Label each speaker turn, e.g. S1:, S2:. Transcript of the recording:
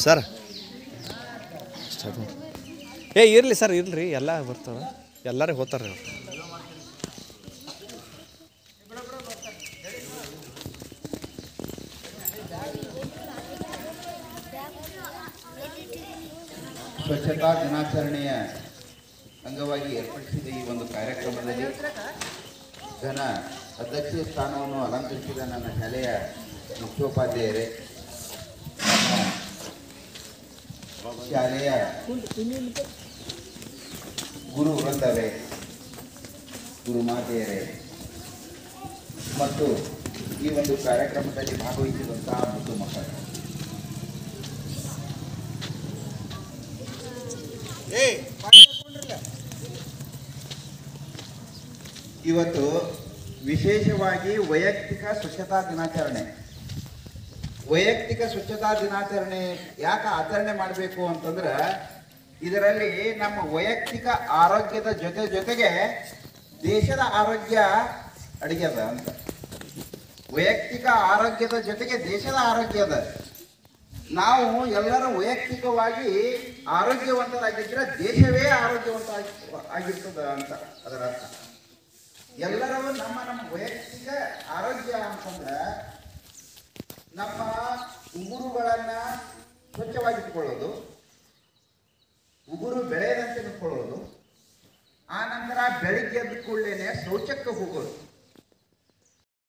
S1: sir start ಮಾಡಿ ಏ ಇರಲಿ ಸರ್ ಇರಲಿ ಎಲ್ಲ ಬರ್ತಾವೆ ಎಲ್ಲರೂ ಹೋಗ್ತಾರೆ ಅವ್ರು
S2: ಸ್ವಚ್ಛತಾ ದಿನಾಚರಣೆಯ ಅಂಗವಾಗಿ ಏರ್ಪಡಿಸಿದ ಈ ಒಂದು ಕಾರ್ಯಕ್ರಮದಲ್ಲಿ ಘನ ಅಧ್ಯಕ್ಷೀಯ ಸ್ಥಾನವನ್ನು ಅಲಂಕರಿಸಿದ ನನ್ನ ಶಾಲೆಯ ಮುಖ್ಯೋಪಾಧ್ಯಾಯರೇ ನಮ್ಮ ಶಾಲೆಯ ಗುರು ವೃಂದವೇ ಗುರುಮಾತೆಯರೇ ಮತ್ತು ಈ ಒಂದು ಕಾರ್ಯಕ್ರಮದಲ್ಲಿ ಭಾಗವಹಿಸಿದಂತಹ ಮುದ್ದು ಮಕ್ಕಳು ಇವತ್ತು ವಿಶೇಷವಾಗಿ ವೈಯಕ್ತಿಕ ಸ್ವಚ್ಛತಾ ದಿನಾಚರಣೆ ವೈಯಕ್ತಿಕ ಸ್ವಚ್ಛತಾ ದಿನಾಚರಣೆ ಯಾಕೆ ಆಚರಣೆ ಮಾಡಬೇಕು ಅಂತಂದ್ರೆ ಇದರಲ್ಲಿ ನಮ್ಮ ವೈಯಕ್ತಿಕ ಆರೋಗ್ಯದ ಜೊತೆ ಜೊತೆಗೆ ದೇಶದ ಆರೋಗ್ಯ ಅಡಿಗೆದ ಅಂತ ವೈಯಕ್ತಿಕ ಆರೋಗ್ಯದ ಜೊತೆಗೆ ದೇಶದ ಆರೋಗ್ಯ ಅದ ನಾವು ಎಲ್ಲರೂ ವೈಯಕ್ತಿಕವಾಗಿ ಆರೋಗ್ಯವಂತರಾಗಿದ್ರೆ ದೇಶವೇ ಆರೋಗ್ಯವಂತ ಆಗಿ- ಆಗಿರ್ತದ ಅಂತ ಅದರ ಅರ್ಥ ಎಲ್ಲರೂ ನಮ್ಮ ನಮ್ಮ ವೈಯಕ್ತಿಕ ಆರೋಗ್ಯ ಅಂತಂದ್ರೆ ನಮ್ಮ ಉಗುರುಗಳನ್ನ ಸ್ವಚ್ಛವಾಗಿಟ್ಕೊಳ್ಳೋದು ಉಗುರು ಬೆಳೆಯದಂತೆ ಇಟ್ಕೊಳ್ಳೋದು ಆ ನಂತರ ಬೆಳಿಗ್ಗೆ ಎದ್ದ ಕೂಡಲೇ ಶೌಚಕ್ಕೆ ಹೋಗೋದು